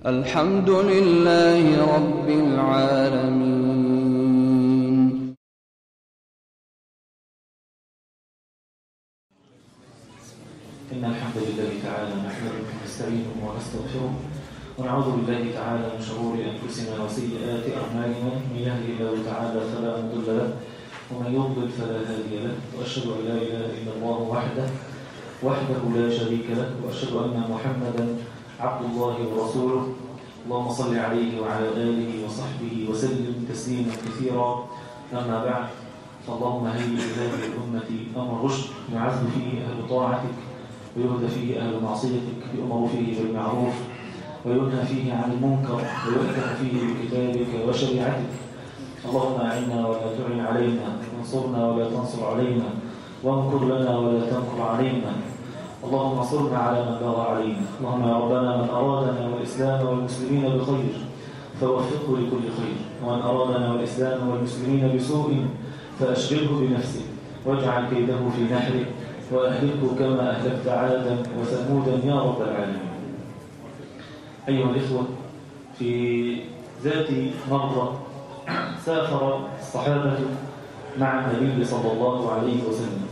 الحمد لله رب العالمين إن الحمد لله تعالى نحمده ونستعينه ونستغفره ونعوذ بالله تعالى من شرور أنفسنا وسيئات أعمالنا من يهده الله تعالى فلا مضل له ومن يضلل فلا هادي له وأشهد أن لا إله إلا الله وحده وحده لا شريك له وأشهد أن محمدا عبد الله ورسوله اللهم صل عليه وعلى آله وصحبه وسلم تسليما كثيرا أما بعد فاللهم هيئ لهذه الأمة أمر رشد يعز فيه أهل طاعتك ويهدى فيه أهل معصيتك يؤمر فيه بالمعروف وينهى فيه عن المنكر ويحكم فيه بكتابك وشريعتك اللهم أعنا ولا تعن علينا وانصرنا ولا تنصر علينا وانكر لنا ولا تنكر علينا اللهم انصرنا على من بغى علينا اللهم يا ربنا من أرادنا والإسلام والمسلمين بخير فوفقه لكل خير ومن أرادنا والإسلام والمسلمين بسوء فأشغله بنفسه واجعل كيده في نحره وأهلكه كما أهلكت عادا وثمودا يا رب العالمين أيها الإخوة في ذات مرة سافر الصحابة مع النبي صلى الله عليه وسلم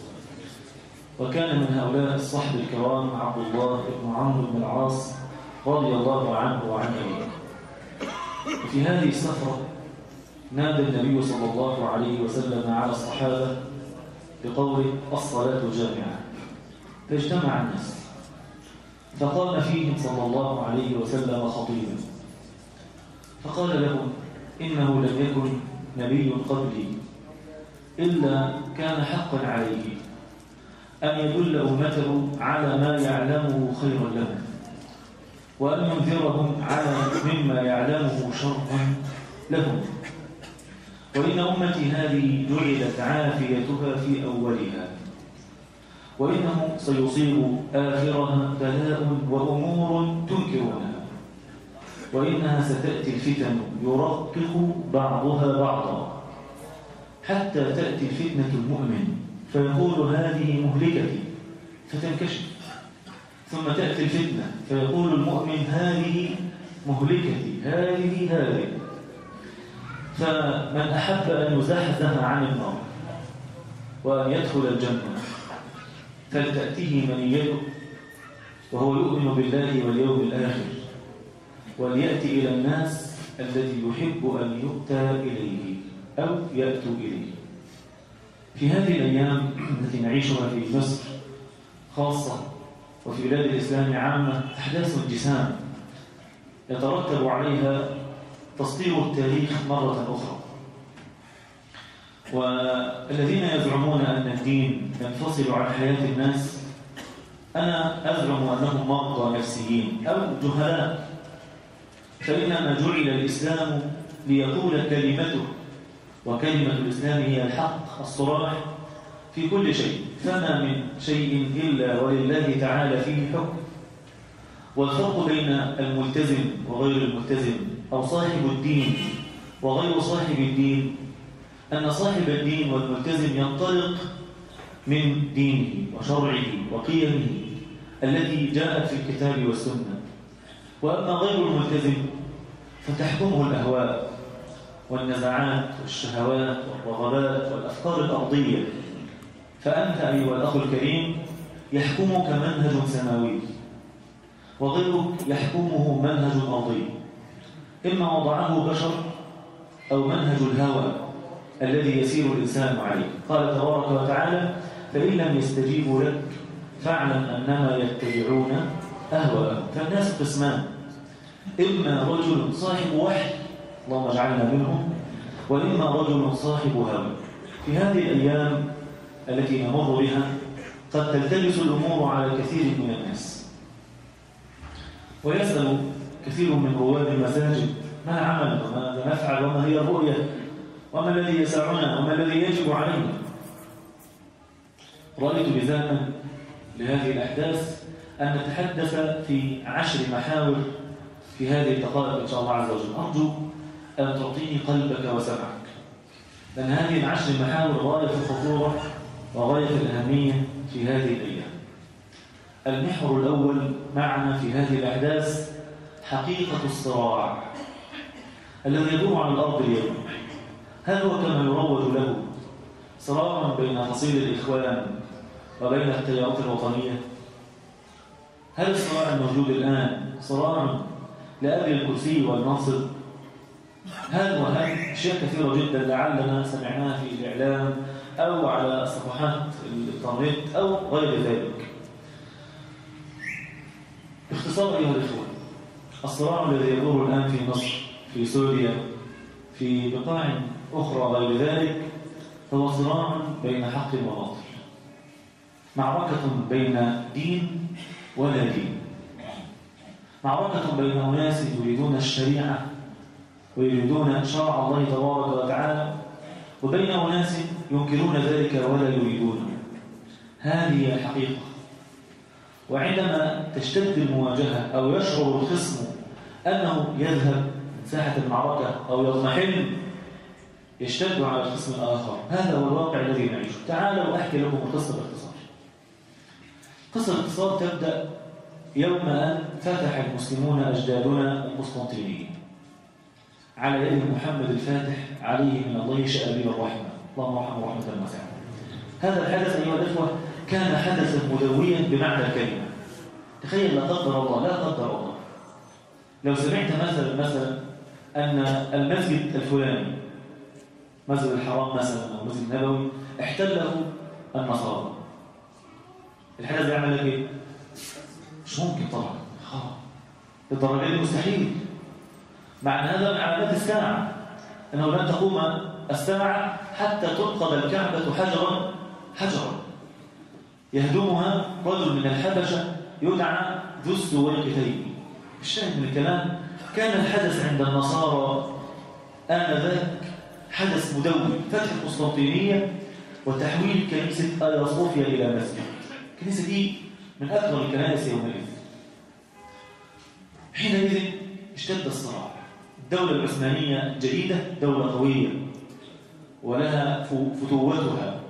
وكان من هؤلاء الصحب الكرام عبد الله بن عمرو بن العاص رضي الله عنه وعن أبيه وفي هذه السفرة نادى النبي صلى الله عليه وسلم على الصحابة بقوله الصلاة جامعة فاجتمع الناس فقام فيهم صلى الله عليه وسلم خطيبا فقال لهم إنه لم يكن نبي قبلي إلا كان حقا عليه أن يدل أمته على ما يعلمه خيرا لهم وأن ينذرهم على مما يعلمه شرا لهم وإن أمتي هذه جعلت عافيتها في أولها وإنه سيصيب آخرها بلاء وأمور تنكرونها وإنها ستأتي الفتن يرقق بعضها بعضا حتى تأتي الفتنة المؤمن فيقول هذه مهلكتي فتنكشف ثم تأتي الفتنة فيقول المؤمن هذه مهلكتي هذه هذه فمن أحب أن يزحزح عن النار وأن يدخل الجنة فلتأتيه منيته وهو يؤمن بالله واليوم الآخر وليأتي إلى الناس الذي يحب أن يؤتى إليه أو يأتوا إليه في هذه الأيام التي نعيشها في مصر خاصة وفي بلاد الإسلام عامة أحداث جسام يترتب عليها تسطير التاريخ مرة أخرى والذين يزعمون أن الدين ينفصل عن حياة الناس أنا أزعم أنهم مرضى نفسيين أو جهلاء فإنما جعل الإسلام ليقول كلمته وكلمة الإسلام هي الحق الصراح في كل شيء فما من شيء إلا ولله تعالى فيه حكم والفرق بين الملتزم وغير الملتزم أو صاحب الدين وغير صاحب الدين أن صاحب الدين والملتزم ينطلق من دينه وشرعه وقيمه التي جاءت في الكتاب والسنة وأما غير الملتزم فتحكمه الأهواء والنزعات والشهوات والرغبات والأفكار الأرضية فأنت أيها الأخ الكريم يحكمك منهج سماوي وغيرك يحكمه منهج أرضي إما وضعه بشر أو منهج الهوى الذي يسير الإنسان عليه قال تبارك وتعالى فإن لم يستجيبوا لك فاعلم أنما يتبعون أهواءهم فالناس قسمان إما رجل صاحب وحي اللهم اجعلنا منهم وإما رجل صاحب هوى في هذه الأيام التي نمر بها قد تلتبس الأمور على كثير من الناس ويسأل كثير من رواد المساجد ما العمل وماذا نفعل وما هي الرؤية وما الذي يسعنا وما الذي يجب علينا رأيت بزاما لهذه الأحداث أن نتحدث في عشر محاور في هذه الدقائق إن شاء الله عز وجل أرجو أن تعطيني قلبك وسمعك لأن هذه العشر محاور غاية الخطورة وغاية الأهمية في هذه الأيام المحور الأول معنا في هذه الأحداث حقيقة الصراع الذي يدور على الأرض اليوم هل هو كما يروج له صراع بين فصيل الإخوان وبين التيارات الوطنية هل الصراع الموجود الآن صراع لأجل الكرسي والمنصب هل وهل أشياء كثيرة جدا لعلنا سمعناها في الإعلام أو على صفحات الإنترنت أو غير ذلك باختصار أيها الإخوة الصراع الذي يدور الآن في مصر في سوريا في بقاع أخرى غير ذلك هو صراع بين حق وباطل معركة بين دين ولا دين معركة بين أناس يريدون الشريعة ويريدون شرع الله تبارك وتعالى وبين أناس ينكرون ذلك ولا يريدونه هذه هي الحقيقة وعندما تشتد المواجهة أو يشعر الخصم أنه يذهب من ساحة المعركة أو يضمحل يشتد على الخصم الآخر هذا هو الواقع الذي نعيشه تعالوا أحكي لكم القصة باختصار قصة الاختصار تبدأ يوم أن فتح المسلمون أجدادنا القسطنطينية على يد محمد الفاتح عليه من الله شأبيب الرحمة اللهم ارحمه رحمة واسعة هذا الحدث أيها الأخوة كان حدثا مدويا بمعنى الكلمة تخيل لا قدر الله لا قدر الله لو سمعت مثلا مثلا أن المسجد الفلاني مسجد الحرام مثلا أو المسجد النبوي احتله النصارى الحدث يعمل لك ايه؟ مش ممكن طبعا خلاص الدرجة دي مستحيل مع ان هذا من علامات الساعة انه لن تقوم الساعة حتى تنقض الكعبة حجرا حجرا يهدمها رجل من الحبشة يدعى ذو السويقتين الشاهد من الكلام كان الحدث عند النصارى آنذاك حدث مدوي فتح القسطنطينية وتحويل كنيسة آيا صوفيا إلى مسجد الكنيسة دي من أكبر الكنائس يومئذ حينئذ اشتد الصراع الدولة العثمانية جديدة دولة قوية ولها فتوتها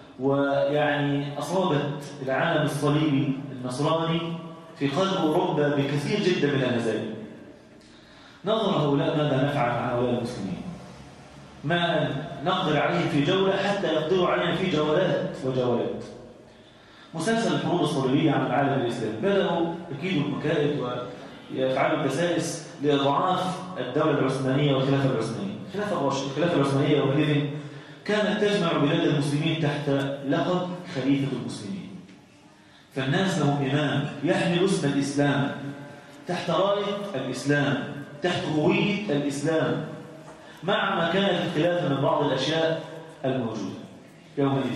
ويعني أصابت العالم الصليبي النصراني في قلب أوروبا بكثير جدا من الهزائم نظر هؤلاء ماذا نفعل مع هؤلاء المسلمين ما نقدر عليهم في جولة حتى يقدروا علينا في جولات وجولات مسلسل الحروب الصليبية عن العالم الإسلامي بدأوا يكيدوا المكائد ويفعلوا الدسائس لإضعاف الدولة العثمانية والخلافة العثمانية الخلافة العثمانية يومئذ كانت تجمع بلاد المسلمين تحت لقب خليفة المسلمين فالناس لهم إمام يحمل اسم الإسلام تحت راية الإسلام تحت هوية الإسلام مع ما كانت الخلافة من بعض الأشياء الموجودة يومئذ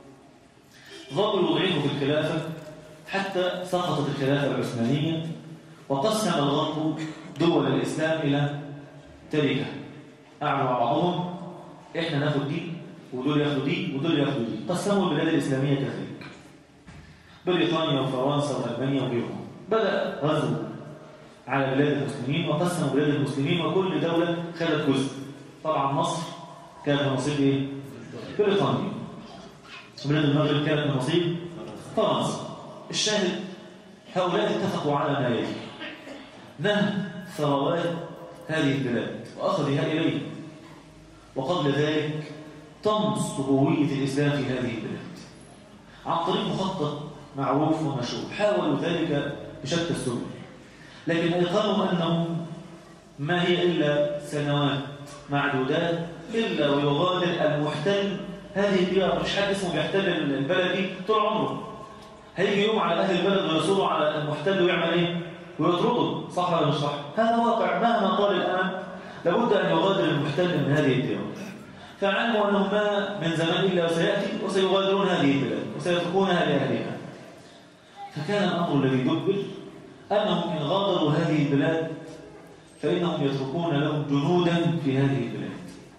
ظلوا يضعفوا في الخلافة حتى سقطت الخلافة العثمانية وقسم الغرب دول الإسلام إلى تركة أعلوا بعضهم إحنا ناخد دي ودول ياخدوا دي ودول ياخدوا دي قسموا البلاد الإسلامية كذلك بريطانيا وفرنسا وألمانيا وغيرهم بدأ غزو على بلاد المسلمين وقسموا بلاد المسلمين وكل دولة خدت جزء طبعا مصر كانت نصيب ايه؟ بريطانيا بلاد المغرب كانت نصيب فرنسا الشاهد هؤلاء اتفقوا على ما يلي نهب ثروات هذه البلاد وأخذها إليه وقبل ذلك طمس هوية الإسلام في هذه البلاد عن طريق مخطط معروف ومشهور حاولوا ذلك بشتى السبل لكن أيقنوا أنه ما هي إلا سنوات معدودات إلا ويغادر المحتل هذه الديار مش حد اسمه بيحتل البلد دي طول عمره هيجي يوم على أهل البلد ويصوروا على المحتل ويعمل إيه؟ ويطرده صح ولا مش صح؟ هذا واقع مهما طال الآن لابد أن يغادر المحتل من هذه الديار فعلموا أنه ما من زمان إلا وسيأتي وسيغادرون هذه البلاد وسيتركونها لأهلها فكان الأمر الذي دبر أنهم إن غادروا هذه البلاد فإنهم يتركون لهم جنودا في هذه البلاد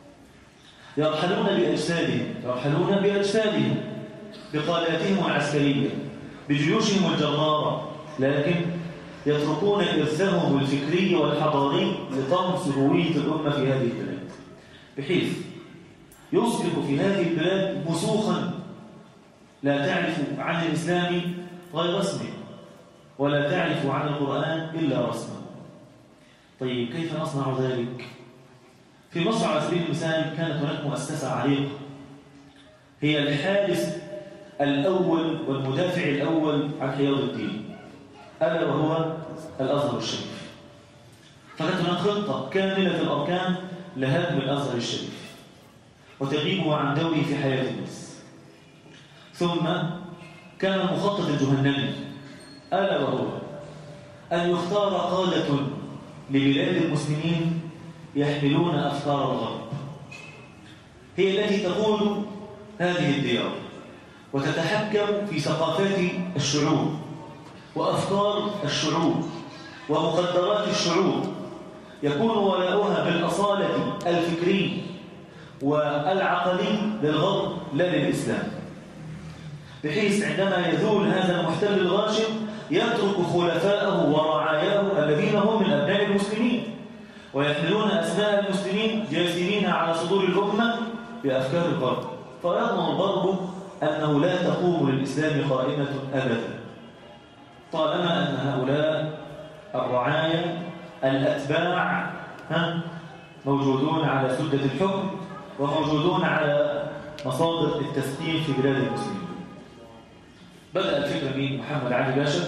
يرحلون بأجسادهم يرحلون بأجسادهم بقالاتهم العسكرية بجيوشهم الجرارة لكن يتركون إرثهم الفكري والحضاري لطمس هوية الأمة في هذه البلاد بحيث يصبح في هذه البلاد مسوخا لا تعرف عن الإسلام غير اسمه ولا تعرف عن القرآن إلا رسمه طيب كيف نصنع ذلك؟ في مصر على سبيل المثال كانت هناك مؤسسة عريقة هي الحارس الأول والمدافع الأول عن حياض الدين ألا وهو الأزهر الشريف فكانت هناك خطة كاملة الأركان لهدم الأزهر الشريف وتغيبه عن دوره في حياة الناس ثم كان المخطط الجهنمي ألا وهو أن يختار قادة لبلاد المسلمين يحملون أفكار الغرب هي التي تقود هذه الديار وتتحكم في ثقافات الشعوب وأفكار الشعوب ومقدرات الشعوب يكون ولاؤها بالأصالة الفكري والعقلي للغرب لا للإسلام بحيث عندما يزول هذا المحتل الغاشم يترك خلفاءه ورعاياه الذين هم من أبناء المسلمين ويحملون أسماء المسلمين جاسمين على صدور الأمة بأفكار الغرب فيضمن الغرب أنه لا تقوم للإسلام قائمة أبدا طالما أن هؤلاء الرعايا الأتباع ها موجودون على سدة الحكم وموجودون على مصادر التسخير في بلاد المسلمين بدأ الفكرة من محمد علي باشا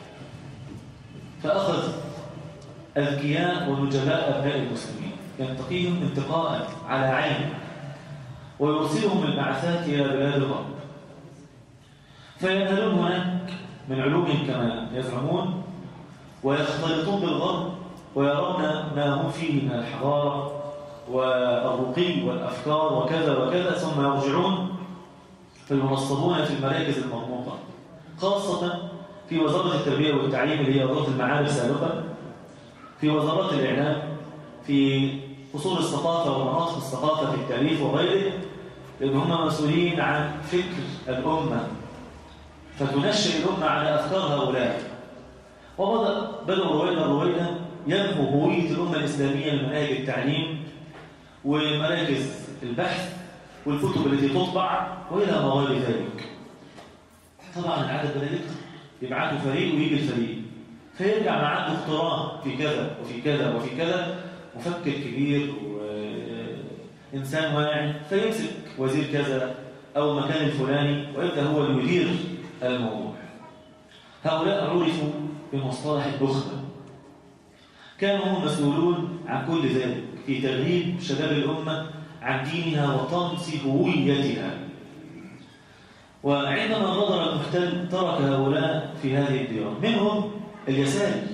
فأخذ أذكياء ونجلاء أبناء المسلمين ينتقيهم انتقاء على عين ويرسلهم البعثات إلى بلاد الغرب فينهلون هناك من علومهم كما يزعمون ويختلطون بالغرب ويرون ما هم فيه من الحضارة والرقي والأفكار وكذا وكذا ثم يرجعون فينصبون في المراكز المضبوطة خاصة في وزارة التربية والتعليم اللي هي وزارة المعارف سابقا في وزارات الإعلام في أصول الثقافة ومناطق الثقافة في التاريخ وغيره لأن هم مسؤولين عن فكر الأمة فتنشئ الأمة على أفكار هؤلاء وبدأ بدأوا رويدا رويدا ينمو هوية الأمة الإسلامية لمناهج التعليم ومراكز البحث والكتب التي تطبع وإلى ما غير ذلك طبعا العدد بدأ يكثر يبعثوا فريق ويجي الفريق فيرجع مع عنده اختراع في كذا وفي كذا وفي كذا مفكر كبير وإنسان واعي فيمسك وزير كذا أو مكان الفلاني ويبدأ هو اللي يدير الموضوع هؤلاء عرفوا بمصطلح البخل كانوا هم مسؤولون عن كل ذلك في تغييب شباب الأمة عن دينها وطمس هويتها وعندما غادر المحتل ترك هؤلاء في هذه الديار منهم اليساري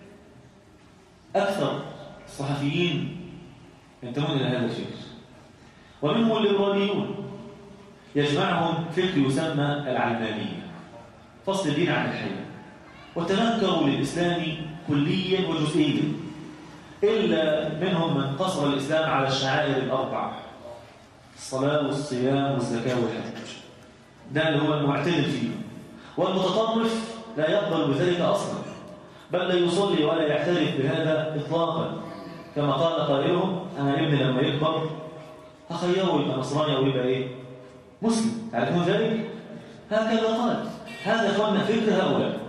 أكثر الصحفيين ينتمون إلى هذا الفكر ومنهم الليبراليون يجمعهم فكر يسمى العلمانية فصل الدين عن الحياة وتنكروا للإسلام كليا وجزئيا إلا منهم من قصر الإسلام على الشعائر الأربع الصلاة والصيام والزكاة والحج ده اللي هو المعتدل فيه والمتطرف لا يقبل بذلك أصلا بل لا يصلي ولا يعترف بهذا إطلاقا كما قال قائلهم أنا ابني لما يكبر أخيره يبقى نصراني أو يبقى إيه مسلم تعرفون ذلك هكذا قال هذا إخواننا فكر هؤلاء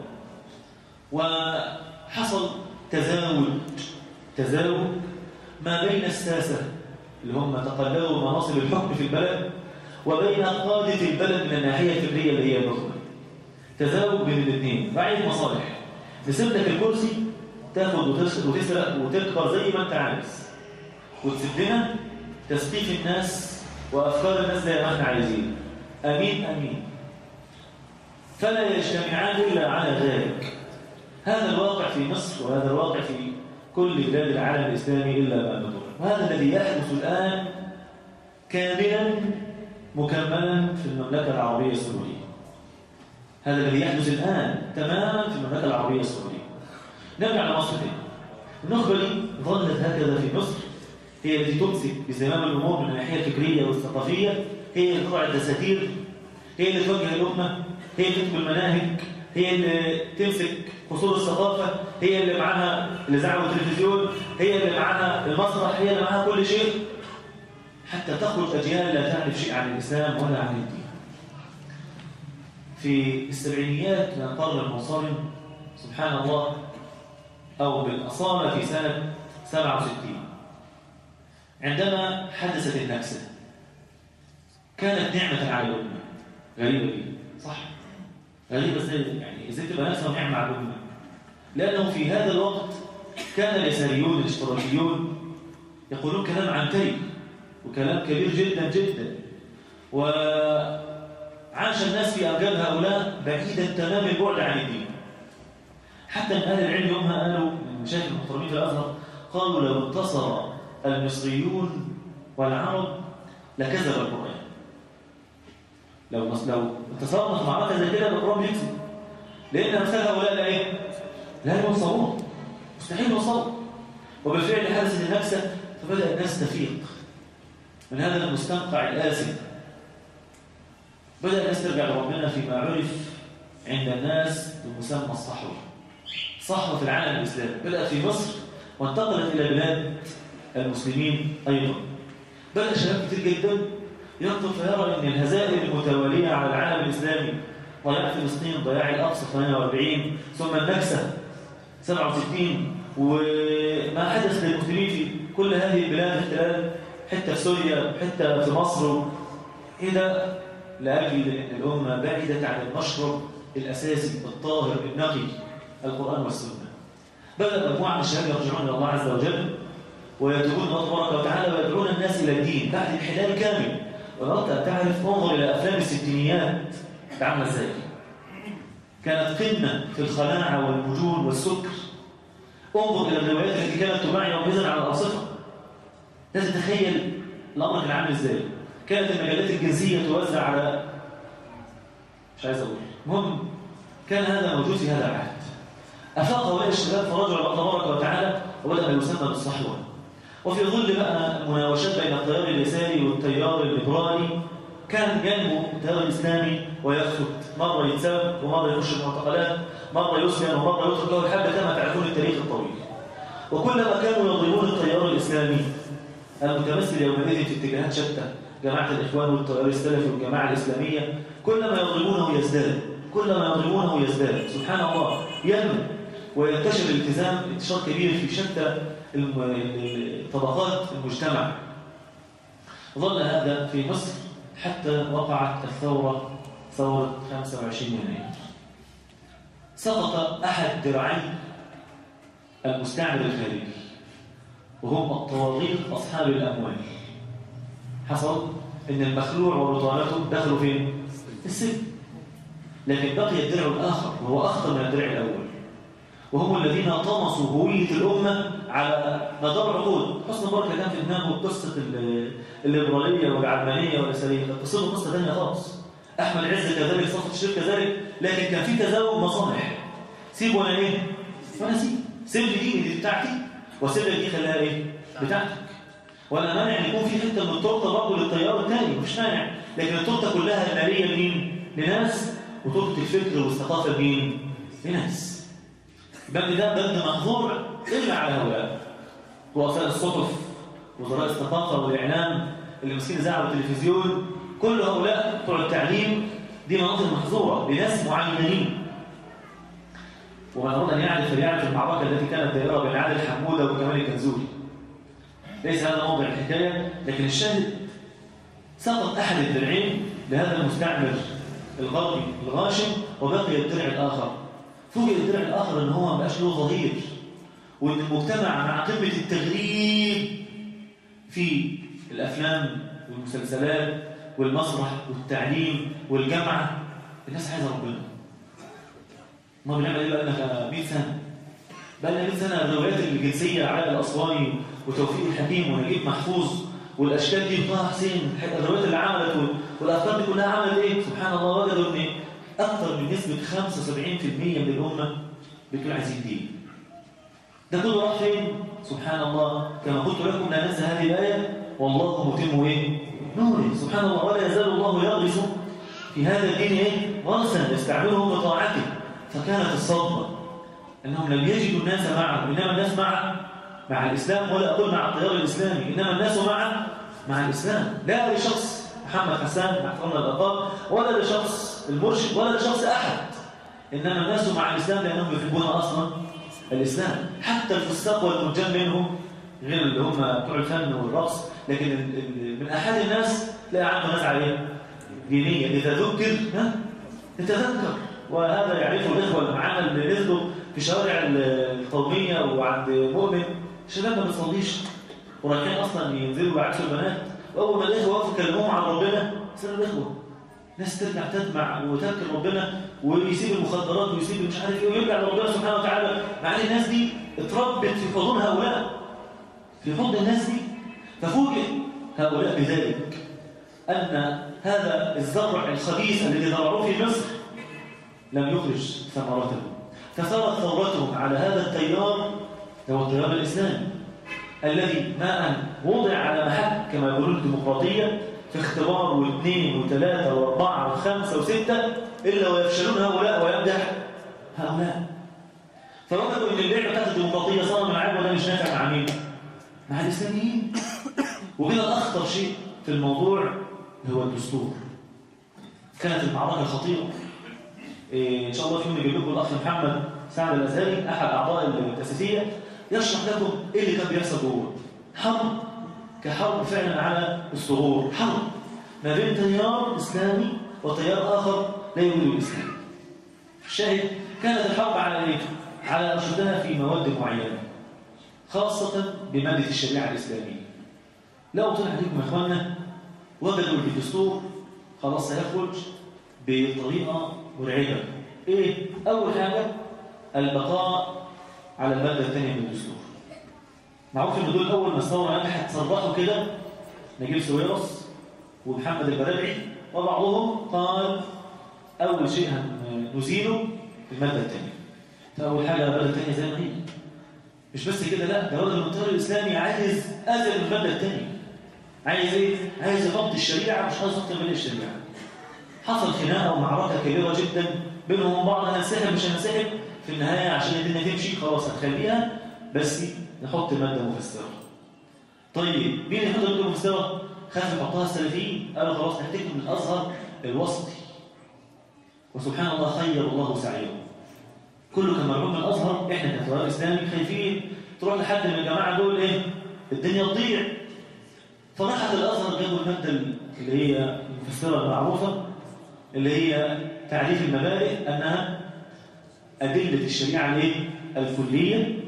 وحصل تزاوج تزاوج ما بين الساسة اللي هم تقللوا مناصب الحكم في البلد وبين قادة البلد من الناحية الفكرية اللي هي النخبة تزاوج بين الاثنين رعاية مصالح نسيب لك الكرسي تاخد وتسرق وتكبر زي ما انت عايز وتسيب لنا تثقيف الناس وافكار الناس زي ما احنا عايزين امين امين فلا يجتمعان الا على ذلك هذا الواقع في مصر وهذا الواقع في كل بلاد العالم الاسلامي الا ما نظر وهذا الذي يحدث الان كاملا مكملا في المملكه العربيه السعوديه هذا الذي يحدث الآن تماما في المملكة العربية السعودية نرجع لمصر تاني النخبة دي ظلت هكذا في مصر هي التي تمسك بزمام الأمور من الناحية الفكرية والثقافية هي اللي تضع الدساتير هي اللي توجه الأمة هي اللي تكتب المناهج هي اللي تمسك قصور الثقافة هي اللي معاها الإذاعة والتلفزيون هي اللي معاها المسرح هي اللي معاها كل شيء حتى تخرج أجيال لا تعرف شيء عن الإسلام ولا عن الدين في السبعينيات من قرن المنصرم سبحان الله أو بالأصالة في سنة 67 عندما حدثت النكسة كانت نعمة على الأمة غريبة دي صح غريبة ازاي يعني ازاي تبقى نكسة ونعمة على الأمة لأنه في هذا الوقت كان اليساريون الاشتراكيون يقولون كلام عنتري وكلام كبير جدا جدا وعاش الناس في أرجال هؤلاء بعيدا تمام البعد عن الدين حتى من أهل العلم يومها قالوا من مشاكل المحترمين في الأزهر قالوا لو انتصر المصريون والعرب لكذب القرآن لو لو انتصرنا في معركة زي كده القرآن بيكذب لأن أمثال هؤلاء لا إيه؟ لا يوصلون مستحيل يوصلوا وبالفعل حدثت النكسة فبدأ الناس تفيق من هذا المستنقع الآسف بدأ الناس ترجع لربنا فيما عرف عند الناس بمسمى الصحوة صحوة في العالم الإسلامي بدأت في مصر وانتقلت إلى بلاد المسلمين أيضا بدأ شباب كتير جدا يخطر فيرى أن الهزائم المتوالية على العالم الإسلامي ضياع فلسطين ضياع الأقصى 48 ثم النكسة 67 وما حدث للمسلمين في كل هذه البلاد اختلال حتى في سوريا حتى في مصر إيه ده لأجل أن الأمة بعدت عن المشرب الأساسي الطاهر النقي القرآن والسنة بدأ مجموعة من الشباب يرجعون إلى الله عز وجل ويتوبون الله تبارك وتعالى ويدعون الناس إلى الدين بعد انحلال كامل ولو أن تعرف انظر إلى أفلام الستينيات عامله ازاي كانت قمة في الخلاعة والمجون والسكر انظر إلى الروايات التي كانت تباع يومئذ على الأرصفة لازم تتخيل الأمر كان عامل ازاي كانت المجلات الجنسية توزع على مش عايز أقول المهم كان هذا موجود في هذا العهد أفاق هؤلاء الشباب فرجعوا الله تبارك وتعالى وبدأ ما يسمى بالصحوة وفي ظل بقى المناوشات بين التيار اليساري والتيار الليبرالي كان جانبه التيار الإسلامي ويخفت مرة يتسبب ومرة يخش المعتقلات مرة يسلم ومرة يترك له الحبة كما تعرفون التاريخ الطويل وكلما كانوا يضربون التيار الإسلامي المتمثل يومئذ في اتجاهات شتى جماعة الإخوان والتيار السلفي والجماعة الإسلامية كلما يضربونه يزداد كلما يضربونه يزداد سبحان الله ينمو وينتشر الالتزام انتشار كبير في شتى طبقات المجتمع ظل هذا في مصر حتى وقعت الثورة ثورة 25 يناير سقط أحد درعي المستعمر الخارجي وهم الطواغيت أصحاب الأموال حصل أن المخلوع ورطانته دخلوا فين؟ السجن لكن بقي الدرع الآخر وهو أخطر من الدرع الأول وهم الذين طمسوا هوية الأمة على مدار العقود حسن مبارك كان في دماغه قصة الليبرالية والعلمانية واليسارية قصته قصة ثانية خالص أحمد عز كذلك صفة الشرك كذلك لكن كان في تزاوج مصالح سيب ولا إيه؟ ولا سيب سيب لي دي دي بتاعتي وسيب لي دي خليها إيه؟ بتاعتك ولا مانع ان يكون في حته من التورته برضه للتيار الثاني مفيش مانع لكن التورته كلها الماليه لمين؟ لناس وتورته الفكر والثقافه لمين؟ لناس البند ده بند محظور الا على هؤلاء رؤساء الصحف وزراء الثقافه والاعلام اللي ماسكين اذاعه والتلفزيون كل هؤلاء بتوع التعليم دي مناطق محظوره لناس معينين ومن اراد ان يعرف فليعرف المعركه التي كانت دائره بين عادل حموده وكمال الكنزوري ليس هذا موضع الحكايه لكن الشاهد سقط احد الدرعين لهذا المستعمر الغربي الغاشم وبقي الدرع الاخر فوجئ الدرع الاخر ان هو ما بقاش له ظهير وان المجتمع مع قمه التغريب في الافلام والمسلسلات والمسرح والتعليم والجامعه الناس عايزه ربنا ما بنعمل ايه بقى لنا 100 سنه بقى لنا 100 سنه الروايات الجنسيه علاء الاسواني وتوفيق الحكيم ونجيب محفوظ والاشكال دي طه حسين الروايات اللي عملت والافكار دي كلها عملت ايه سبحان الله وجدوا ان اكثر من نسبه 75% من الامه بتقول عايزين دين ده كله راح فين سبحان الله كما قلت لكم لا ننسى هذه الايه والله متم ايه نوره سبحان الله ولا يزال الله يغرس في هذا الدين ايه غرسا يستعملهم بطاعته فكانت الصدمه انهم لم يجدوا الناس معه انما الناس مع مع الاسلام ولا اقول مع التيار الاسلامي انما الناس مع مع الاسلام لا لشخص محمد حسان مع احترامنا الالقاب ولا لشخص المرشد ولا لشخص احد انما الناس مع الاسلام لانهم يحبون اصلا الاسلام حتى الفساق والمرجان منهم غير اللي هم بتوع الفن والرقص لكن ال- ال- من احد الناس تلاقي عنده نزعه ايه دينيه اذا ذكر ها يتذكر وهذا يعرفه الاخوه اللي معانا اللي نزلوا في شوارع ال- القوميه وعند مؤمن الشباب ما بيصليش ورايحين اصلا ينزلوا بعكس البنات واول ما الاخوه وقفوا كلموهم عن ربنا صاروا الاخوه ناس ترجع تدمع وتذكر ربنا ويسيب المخدرات ويسيب مش عارف ايه ويرجع لربنا سبحانه وتعالى مع ان الناس دي اتربت في حضن هؤلاء في حضن الناس دي ففوجئ هؤلاء بذلك ان هذا الزرع الخبيث الذي زرعوه في مصر لم يخرج ثمرته فصارت ثورتهم على هذا التيار هو التيار الاسلامي الذي ما ان وضع على محك كما يقولون الديمقراطيه في اختبار واثنين وثلاثه واربعه وخمسه وسته الا ويفشلون هؤلاء ويمدح هؤلاء فوجدوا ان اللعبه بتاعت الديمقراطيه صار معاهم ولا مش نافع مع مين؟ مع الاسلاميين وكده الاخطر شيء في الموضوع هو الدستور كانت المعركه خطيره إيه ان شاء الله في يوم نجيب لكم الاخ محمد سعد الازهري احد اعضاء التاسيسيه يشرح لكم ايه اللي كان بيحصل جوه حرب كحرب فعلا على الثغور حرب ما بين تيار اسلامي وتيار اخر لا يريد الاسلام الشاهد كانت الحرب على ايه؟ على اشدها في مواد معينه خاصه بماده الشريعه الاسلاميه لو طلع عليكم يا اخواننا وجدوا في الدستور خلاص سيخرج بطريقه مرعبه ايه اول حاجه البقاء على الماده الثانيه من الدستور معروف ان دول اول ما الثوره نجحت صرحوا كده نجيب سويرس ومحمد البرابعي وبعضهم قال اول شيء هنزيله الماده الثانيه فاول حاجه الماده الثانيه زي ما هي مش بس كده لا ده راجل التيار الاسلامي عايز ازل الماده الثانيه عايز ايه عايز يغطي الشريعه مش عايز يغطي من الشريعه حصل خناقه ومعركه كبيره جدا بينهم وبين بعض هنسحب مش هنسحب في النهايه عشان الدنيا تمشي خلاص هنخليها بس نحط ماده مفسره طيب مين يحط ماده مفسره خاف يحطها السلفيين قالوا خلاص نحتكم من الازهر الوسطي وسبحان الله خير الله سعيه كله كان مرعوب من الازهر احنا كتيار اسلامي خايفين تروح لحد من الجماعه دول ايه الدنيا تضيع فراحت الازهر جابوا الماده اللي هي المفسره المعروفه اللي هي تعريف المبادئ انها ادله الشريعه الايه الكليه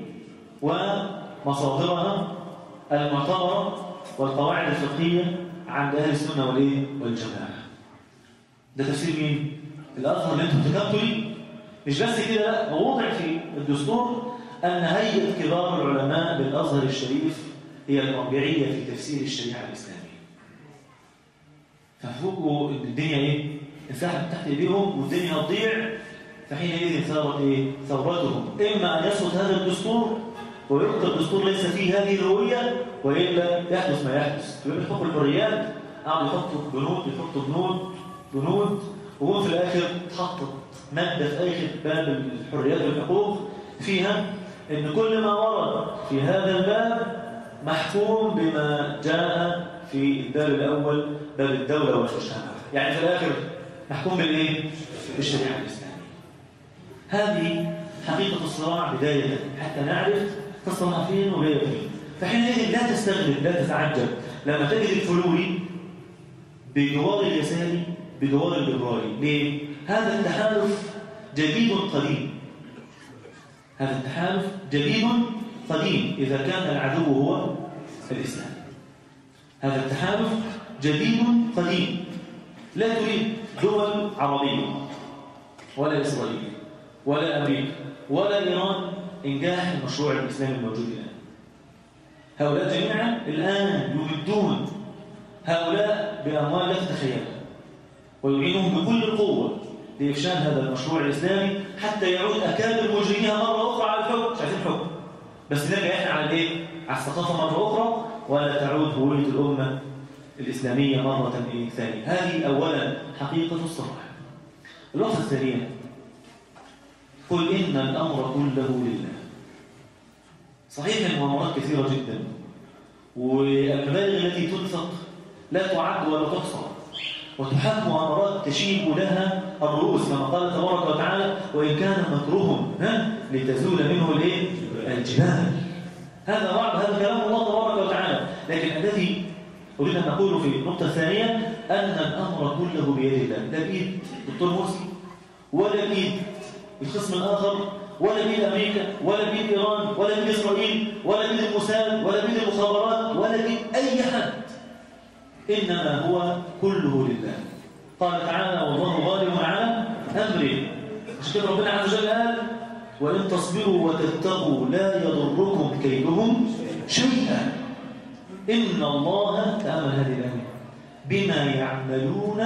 ومصادرها المعتبره والقواعد الفقهيه عند اهل السنه والايه والجماعه ده تفسير مين الازهر اللي انتم ارتكبتوا ليه مش بس كده لا هو وضع في الدستور ان هيئه كبار العلماء بالازهر الشريف هي المرجعيه في تفسير الشريعه الاسلاميه ففوقوا ان الدنيا ايه انسحبت تحت ايديهم والدنيا هتضيع فحينئذ صارت ايه ثورتهم اما ان يسقط هذا الدستور ويبقى الدستور ليس فيه هذه الهويه والا يحدث ما يحدث يقول حكم الحريات قعدوا يحطوا بنود يحطوا بنود بنود وهو في الاخر اتحطت ماده في اخر باب الحريات والحقوق فيها ان كل ما ورد في هذا الباب محكوم بما جاء في الباب الاول باب الدوله والمجتمع يعني في الاخر محكوم بالايه بالشريعه الاسلاميه هذه حقيقه الصراع بدايه حتى نعرف تصنع فين وجايه فين فحينئذ لا تستغرب لا تتعجب لما تجد الفلولي بجوار اليساري بجوار الليبرالي ليه هذا التحالف جديد قديم هذا التحالف جديد قديم إذا كان العدو هو الإسلام هذا التحالف جديد قديم لا تريد دول عربية ولا إسرائيل ولا أمريكا ولا إيران إنجاح المشروع الإسلامي الموجود الآن هؤلاء جميعا الآن يمدون هؤلاء بأموال لا تتخيلها ويعينهم بكل القوة لإفشال هذا المشروع الإسلامي حتى يعود أكابر مجرميها مرة أخرى على الحكم مش عايزين حكم بس نرجع إحنا على الإيه؟ على الثقافة مرة أخرى ولا تعود هوية الأمة الإسلامية مرة إيه ثانية هذه أولا حقيقة الصراع اللحظة الثانية قل إن الأمر كله لله صحيح المؤامرات كثيرة جدا والمبالغ التي تنفق لا تعد ولا تحصى وتحاك مؤامرات تشيب لها الرؤوس كما قال تبارك وتعالى وإن كان مكرهم ها لتزول منه الايه الجبال هذا وعد هذا كلام الله لكن الذي أريد أن أقوله في النقطة الثانية أن الأمر كله بيد الله لا بإيد دكتور مرسي ولا بإيد القسم الآخر ولا بيد أمريكا ولا بيد إيران ولا بيد إسرائيل ولا بيد الموساد ولا بيد المخابرات ولا بيد أي حد إنما هو كله لله قال تعالى والله غالب على أمره مش كده ربنا عز وجل قال وإن تصبروا وتتقوا لا يضركم كيدهم شيئا إن الله تأمل هذه الآية بما يعملون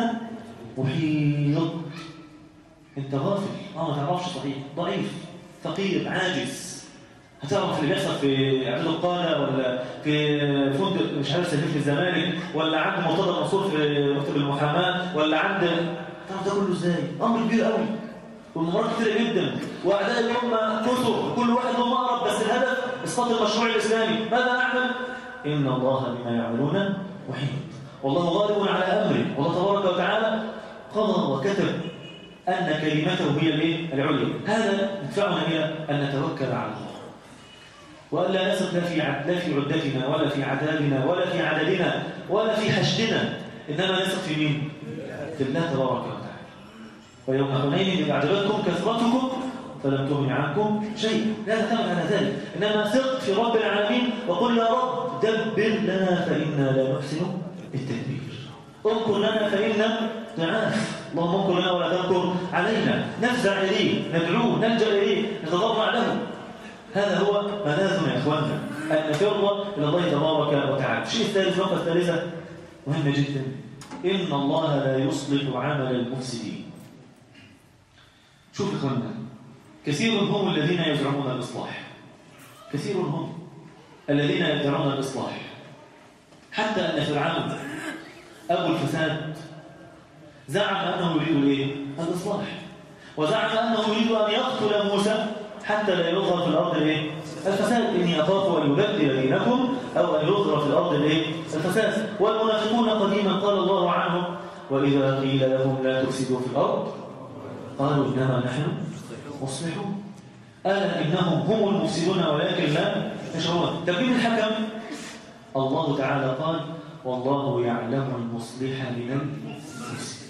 محيط انت غافل اه ما تعرفش صحيح ضعيف فقير عاجز هتعرف اللي بيحصل في عبد القاله ولا في فندق مش عارف سفير في الزمالك ولا عند مرتضى منصور في مكتب المحاماه ولا عند تعرف ده كله ازاي امر كبير قوي والمباراه كتيره جدا واعداء الامه كثر كل واحد له مقرب بس الهدف اسقاط المشروع الاسلامي ماذا نعمل ان الله بما يعملون محيط والله غالب على امره والله تبارك وتعالى قضى وكتب أن كلمته هي الايه العليا هذا يدفعنا إلى أن نتوكل على الله وألا نثق لا في لا في عدتنا ولا في عذابنا ولا في عددنا ولا في حشدنا إنما نثق في مين؟ في الله تبارك وتعالى ويوم حنين إذ أعجبتكم كثرتكم فلم تغن عنكم شيء لا تعتمد على ذلك إنما ثق في رب العالمين وقل يا رب دبر لنا فإنا لا نحسن التدبير انكر لنا فإنا ضعاف اللهم انكر لنا ولا تنكر علينا نفزع إليه ندعوه نلجأ إليه نتضرع له هذا هو ملاذنا يا إخواننا أن نفر إلى الله تبارك وتعالى الشيء الثالث النقطة الثالثة مهمة جدا إن الله لا يصلح عمل المفسدين شوف إخواننا كثير هم الذين يزعمون الإصلاح كثير هم الذين يدعون الإصلاح حتى أن فرعون أبو الفساد زعم أنه يريد الإيه؟ الإصلاح وزعم أنه يريد أن يقتل موسى حتى لا يظهر في الأرض الإيه؟ الفساد إني أخاف أن يبدل دينكم أو أن يظهر في الأرض الإيه؟ الفساد والمنافقون قديما قال الله عنهم وإذا قيل لهم لا تفسدوا في الأرض قالوا إنما نحن مصلحون ألا إنهم هم المفسدون ولكن لا يشعرون تبين الحكم الله تعالى قال والله يعلم المصلح من المفسد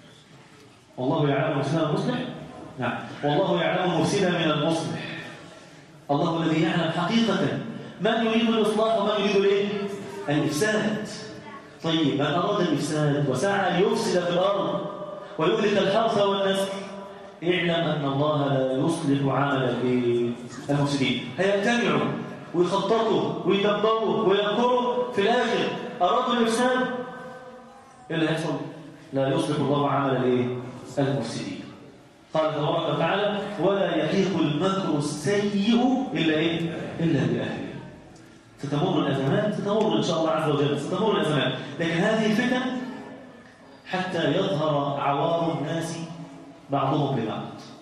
والله يعلم المفسد من المصلح نعم والله يعلم المفسد من المصلح الله الذي يعلم حقيقة من يريد الإصلاح ومن يريد الايه الإفساد طيب من أراد الإفساد وسعى ليفسد في الأرض ويهلك الحرث والنسل اعلم أن الله لا يصلح عمل المفسدين هيجتمعوا ويخططوا ويدبروا وينكروا في الآخر أرادوا الإفساد إيه اللي هيحصل؟ لا يصلح الله عمل الايه؟ المفسدين قال تبارك وتعالى ولا يحيق المكر السيء إلا إيه؟ إلا بأهله ستمر الأزمات ستمر إن شاء الله عز وجل ستمر الأزمات لكن هذه الفتن حتى يظهر عوار الناس بعضهم لبعض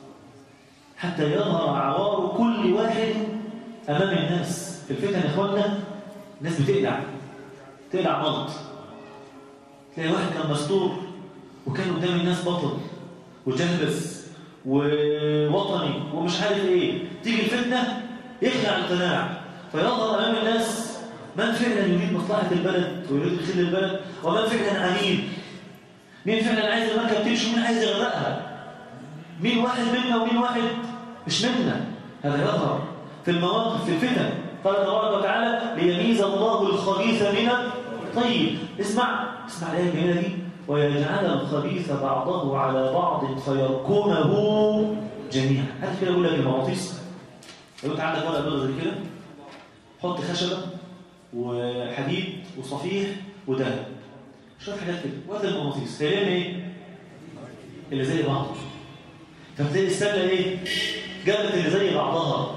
حتى يظهر عوار كل واحد أمام الناس في الفتن يا إخواننا الناس بتقلع تقلع ملط تلاقي واحد كان مستور وكان قدام الناس بطل وجهبس ووطني ومش عارف ايه تيجي الفتنة يخلع القناع فيظهر أمام الناس من فعلا يريد مصلحة البلد ويريد خير البلد ومن فعلا عنيد مين فعلا عايز المركب تمشي ومين عايز يغرقها مين واحد منا ومين واحد مش منا هذا يظهر في المواقف في الفتن قال تبارك وتعالى ليميز الله الخبيث من الطيب اسمع اسمع الآية الجميلة دي ويجعل الخبيث بعضه على بعض فيركمه جميعا هات كده يقول لك المغناطيس لو انت عندك ورقه بيضاء زي كده حط خشبه وحديد وصفيح وذهب شويه حاجات كده وقت المغناطيس هيلاقي ايه اللي زي بعض فتلاقي السله ايه جابت اللي زي بعضها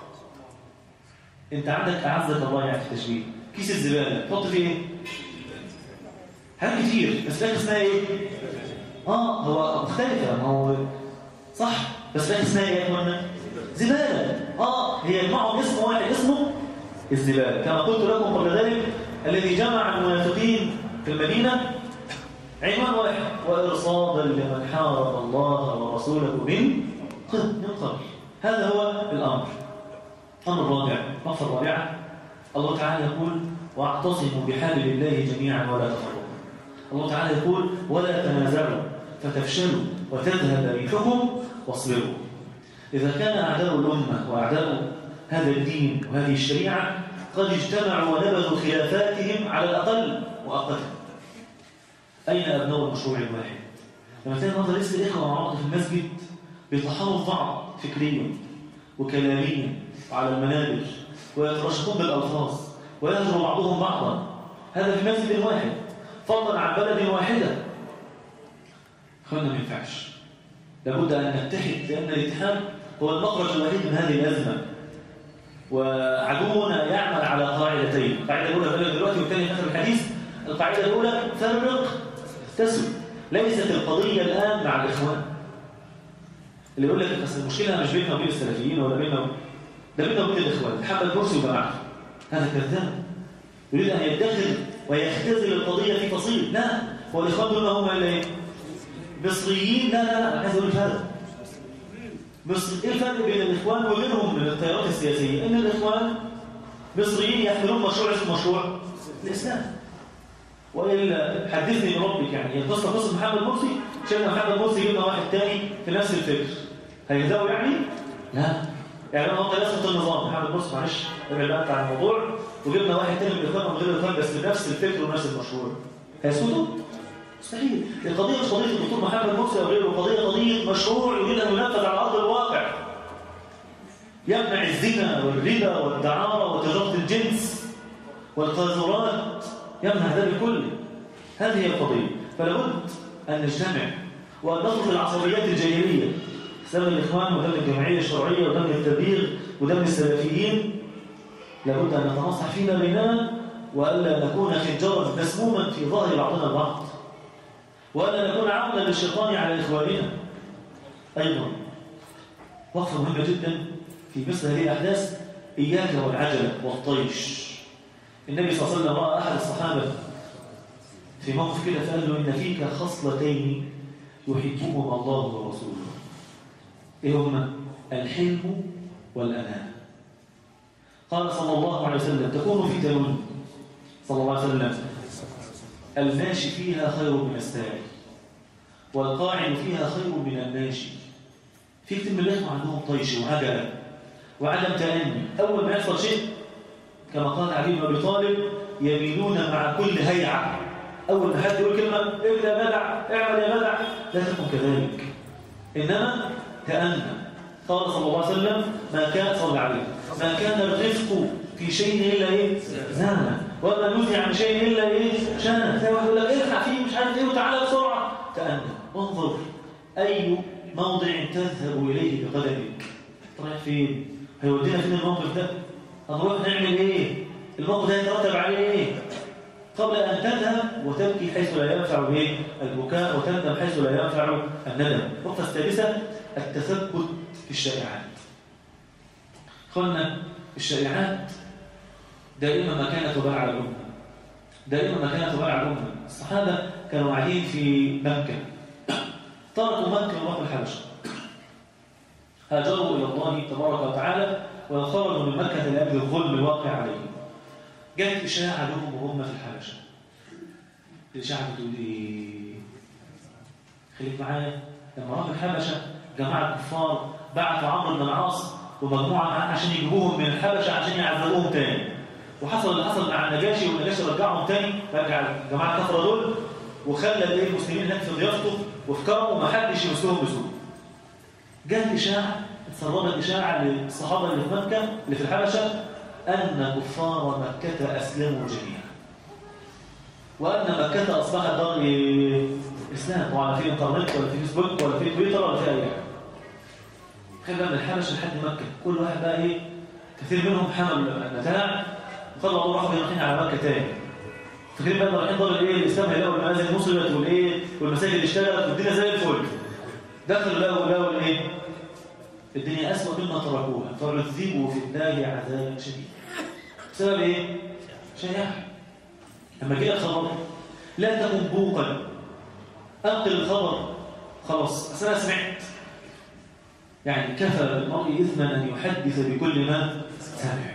انت عندك اعزك الله يعني في التشبيه كيس الزباله تحط فيه ايه حاجات كتير بس فاكر اسمها ايه اه هو مختلفه ما هو صح بس فاكر اسمها ايه يا اخوانا زباله اه هي معهم اسم واحد اسمه الزباله كما قلت لكم قبل ذلك الذي جمع المنافقين في المدينه عنوان واحد وارصادا لمن حارب الله ورسوله من قبل من قبل هذا هو الامر الامر الرابع النقطه الرابعه الله تعالى يقول واعتصموا بحبل الله جميعا ولا تفرقوا الله تعالى يقول ولا تنازعوا فتفشلوا وتذهب ريحكم واصبروا إذا كان أعداء الأمة وأعداء هذا الدين وهذه الشريعة قد اجتمعوا ونبذوا خلافاتهم على الأقل وأقل أين أبناء المشروع الواحد؟ لما تلاقي النهارده لسه الإخوة مع بعض في المسجد بيطحنوا في بعض فكريا وكلاميا وعلى المنابر ويترشقون بالألفاظ ويهجر بعضهم بعضا هذا في مسجد واحد فضلا عن بلد واحدة اخوانا ما ينفعش لابد أن نتحد لأن الاتحاد هو المخرج الوحيد من هذه الأزمة وعدونا يعمل على قاعدتين القاعدة الأولى بلد دلوقتي والثانية في آخر الحديث القاعدة الأولى فرق تسوي ليست القضية الآن مع الإخوان اللي يقول لك أصل المشكلة مش بيننا وبين السلفيين ولا بيننا ده بيننا وبين الإخوان حمل كرسي وجماعته هذا كذاب يريد أن يدخل ويختزل القضية في فصيل لا هو الإخوان دول هم إلا إيه؟ مصريين لا لا لا أنا عايز أقول الفرق مصر إيه الفرق بين الإخوان وغيرهم من التيارات السياسية؟ إن الإخوان مصريين يحملون مشروع اسمه مشروع الإسلام وإلا حدثني من ربك يعني القصة قصة محمد مرسي شايف محمد مرسي جبنا واحد تاني في نفس الفكر هيهدأوا يعني؟ لا يعني انا قلت لازم النظام محمد مرسي معلش ابعد بقى عن الموضوع وجبنا واحد تاني من الاخوان ومن غير الاخوان بس بنفس الفكر ونفس المشروع هيسكتوا؟ مستحيل القضية مش قضية الدكتور محمد مرسي أو غيره القضية قضية مشروع يريد أن ينفذ على أرض الواقع يمنع الزنا والربا والدعارة وتجارة الجنس والقاذورات يمنع ذلك كله هذه هي القضية فلابد أن نجتمع وأن نترك العصبيات الجاهلية سبب الإخوان ودم الجمعية الشرعية ودم التبليغ ودم السلفيين لابد أن نتنصح فينا بيننا وألا نكون خنجرا مسموما في ظهر بعضنا البعض وألا نكون عونا للشيطان على إخواننا أيضا وقفة مهمة جدا في مثل هذه الأحداث إياك والعجلة والطيش النبي صلى الله عليه وسلم رأى أحد الصحابة في موقف كده فقال له إن فيك خصلتين يحبهما الله ورسوله إيه هما؟ الحلم والأناة قال صلى الله عليه وسلم تكون في تنون صلى الله عليه وسلم الماشي فيها خير من السائل والقاعد فيها خير من الماشي في كتير من الإخوة عندهم طيش وعجلة وعدم تأني أول ما يحصل شيء كما قال علي بن أبي طالب يميلون مع كل هيعة أول ما حد يقول كلمة ابدأ مدع اعمل يا مدع لا تكن كذلك إنما تأنى قال صلى الله عليه وسلم ما كان صلى عليه ما كان الرفق في شيء إلا إيه زانه وما نزع عن شيء إلا إيه شانه تلاقي واحد يقول لك الحق فيه مش عارف إيه وتعالى بسرعة تأنى انظر أي موضع تذهب إليه بقدمك رايح فين هيودينا فين الموقف ده هنروح نعمل إيه الموقف ده يترتب عليه إيه قبل أن تذهب وتبكي حيث لا ينفع به البكاء وتندم حيث لا ينفع الندم النقطة السادسة التثبت في الشائعات قلنا الشائعات دائما ما كانت وباء على الأمة دائما ما كانت وباء على الأمة الصحابة كانوا قاعدين في مكة تركوا مكة وراحوا الحبشة هاجروا إلى الله تبارك وتعالى وخرجوا من مكة لأجل الظلم الواقع عليهم جاءت إشاعة لهم وهم في الحبشة الإشاعة بتقول إيه خليك معايا لما راحوا الحبشة جماعة الكفار بعثوا عمرو بن العاص ومجموعة معاه عشان يجيبوهم من الحبشة عشان يعذبوهم تاني وحصل اللي حصل مع النجاشي والنجاشي رجعهم تاني رجع الجماعة الكفرة دول وخلى الايه المسلمين هناك في ضيافته وفي كرمه وما حدش يمسكهم بسوء جاءت إشاعة اتسربت إشاعة للصحابة اللي في مكة اللي في الحبشة أن كفار مكة أسلموا جميعا وأن مكة أصبحت دار إسلام وعلى في إنترنت ولا في فيسبوك ولا في تويتر ولا في أي حاجة خلي من الحبشة لحد مكة كل واحد بقى إيه كثير منهم حمل المتاع وقالوا الله راحوا رايحين على مكة تاني فاكرين بقى رايحين دار الإيه الإسلام هيلاقوا المآذن وصلت والإيه والمساجد اشتغلت والدنيا زي الفل دخلوا لقوا لقوا الإيه الدنيا أسوأ مما تركوها فعذبوا في النار عذابا شديدا بسبب ايه؟ شياح لما جاء الخبر لا تكن بوقا انقل الخبر خلاص أصل انا سمعت يعني كفى بالمرء اثما ان يحدث بكل ما سمع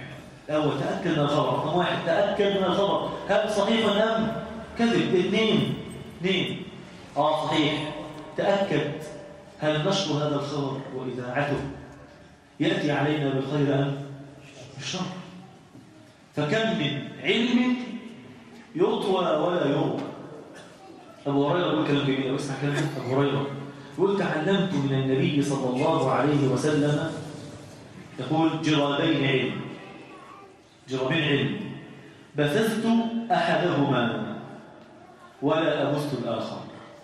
الأول تأكد من الخبر رقم واحد تأكد من الخبر هل صحيح أم كذب اثنين اثنين اه صحيح تأكد هل نشر هذا الخبر وإذاعته يأتي علينا بالخير أم الشر فكم من علم يطوى ولا يروى أبو هريرة يقول كلام جميل اسمع كلام أبو هريرة يقول تعلمت من النبي صلى الله عليه وسلم يقول جرابين علم جرابين علم بثثت أحدهما ولا أبث الآخر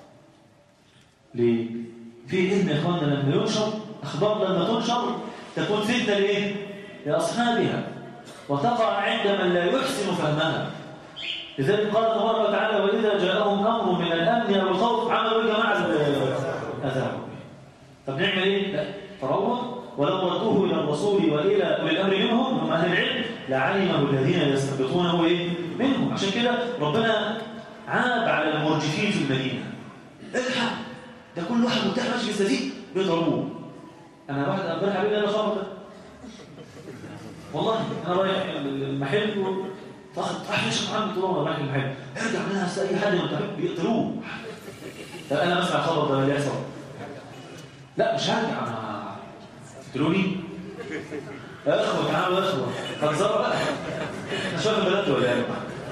ليه؟ في علم يا إخواننا لما ينشر أخبار لما تنشر تكون فتنة لإيه؟ لأصحابها وتقع عند من لا يحسن فهمها لذلك قال تبارك وتعالى وإذا جاءهم أمر من الأمن أو الخوف عملوا يا جماعة أذاعوا طب نعمل إيه؟ لا تروح ولو ردوه إلى الرسول وإلى أولي الأمر منهم هم أهل العلم لعلمه الذين يستنبطونه إيه؟ منهم عشان كده ربنا عاب على المرجفين في المدينة الحق ده كل واحد متاح ماشي في الزقيق بيضربوه أنا واحد امبارح قال لي أنا خبر ده والله أنا رايح المحل فاخد راح يشرب محمد طول عمره رايح المحل ارجع منها اي حد من الطريق بيقتلوه طب انا بسمع خبر ده اللي يحصل لا مش هرجع انا تقتلوني يا اخوه تعالوا يا اخوه هتزرع بقى انا شايف البلد ولا ايه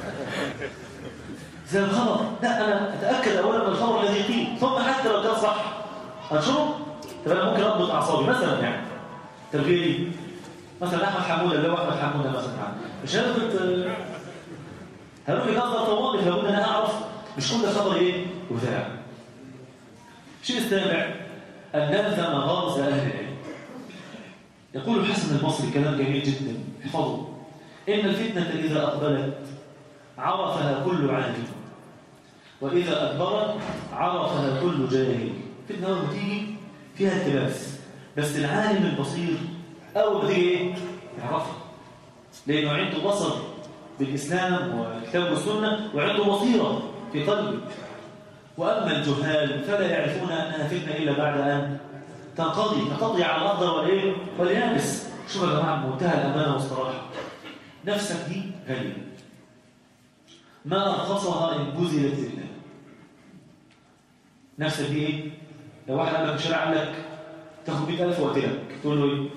زي الخبر لا انا اتاكد اولا من الخبر الذي قيل ثم حتى لو كان صح انشره طب انا ممكن اضبط اعصابي مثلا يعني تربيه مثلا احمد حموده اللي هو احمد حموده مثلا مش هنثبت هروح يقدر طوالي فلابد ان انا اعرف مش كل خبر ايه وذاع الشيء السابع ان نلزم غرز اهل العلم يقول الحسن البصري كلام جميل جدا احفظوا ان الفتنه اذا اقبلت عرفها كل عالم واذا ادبرت عرفها كل جاهل فتنه اول ما تيجي فيها التباس بس العالم البصير اول ما تيجي ايه يعرفها لانه عنده بصر بالإسلام والكتاب والسنة وعنده بصيرة في قلبه وأما الجهال فلا يعرفون أنها فتنة إلا بعد أن تنقضي تنقضي على الأخضر والإيه واليابس شوف يا جماعة بمنتهى الأمانة والصراحة نفسك دي غالية ما أرخصها إن بذلت لله نفسك دي إيه؟ لو واحد قال لك شرع قال لك تاخد 100000 وقت لك تقول له إيه؟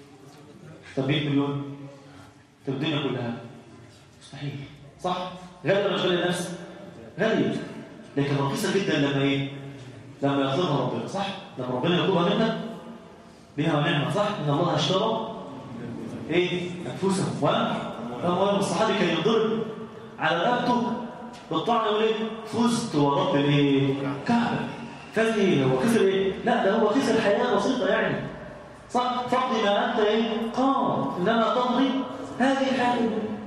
طب 100 مليون طب الدنيا كلها مستحيل صح غالية ولا مش غالية النفس غالية لكن رخيصة جدا لما ايه لما يطلبها ربنا صح لما ربنا يطلبها منك بها ونعمة صح ان الله اشترى ايه انفسهم واموالهم الصحابي كان يضرب على رقبته بالطعن يقول ايه فزت ورب الايه كعبه فاز ايه هو خسر ايه لا ده هو خسر حياه بسيطه يعني صح تقضي ما انت ايه قام انما تقضي هذه الحياه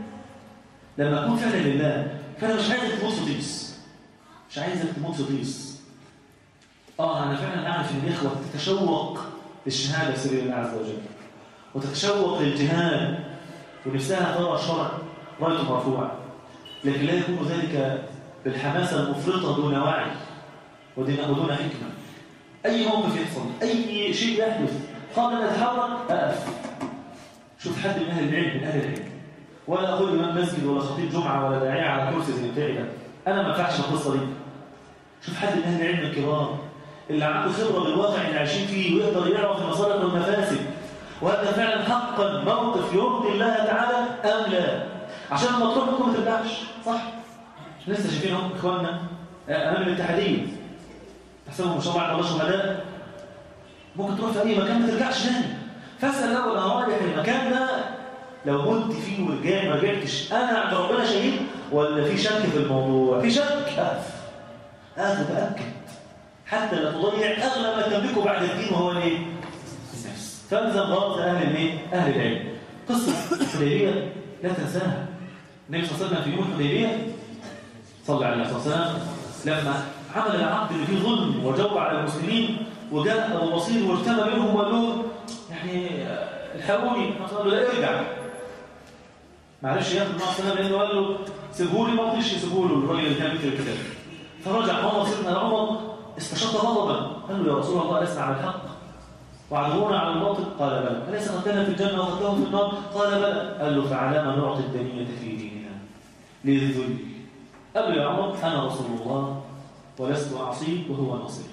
لما أكون فعلا لله فأنا مش عايزك تموت في طيس مش عايزك تموت في طيس آه أنا فعلا أعرف إن الإخوة تتشوق للشهادة في سبيل الله عز وجل وتتشوق للجهاد ونفسها ترى الشرع رايته مرفوعة لكن لا يكون ذلك بالحماسة المفرطة دون وعي ودون حكمة أي موقف يحصل أي شيء يحدث قبل أن أتحرك أقف شوف حد من أهل العلم من أهل العلم ولا اقول امام مسجد ولا خطيب جمعه ولا داعيه على كرسي زي بتاعي ده انا ما ينفعش القصه دي شوف حد من اهل العلم الكرام اللي عنده خبره بالواقع اللي عايشين فيه ويقدر يعرف المصالح والمفاسد وهذا فعلا حقا موقف يرضي الله تعالى ام لا عشان لما تروح ممكن ما ترجعش صح لسه شايفينهم اخواننا امام الاتحاديه احسنهم ما شاء الله على الله شهداء ممكن تروح في اي مكان ما ترجعش تاني فاسال الاول انا رايح المكان ده لو مت فيه ورجعت ما رجعتش انا عند ربنا شهيد ولا في شك في الموضوع في شك اقف اقف متاكد حتى لا تضيع اغلى ما تملكه بعد الدين وهو الايه النفس فالزم غرض اهل الايه اهل العلم قصه الحديبيه لا تنساها النبي صلى الله عليه وسلم في يوم الحديبيه صلى عليه وسلم لما عمل العقد اللي فيه ظلم وجور على المسلمين وجاء ابو بصير وارتمى منهم وقال لهم يعني الحقوني قال له لا ارجع معلش ياخد النبي صلى الله عليه وسلم لانه قال له سيبوا لي ما رضيش يسيبوا له الراجل اللي كان مثل الكتاب فرجع عمر سيدنا عمر استشط غضبا قال له يا رسول الله اسمع على الحق وعدونا على الباطل قال بلى أليس قتلنا في الجنة وقتلهم في النار قال بلى قال له فعلى ما نعطي الدنية في ديننا للذل قال يا عمر أنا رسول الله ولست أعصيه وهو ناصري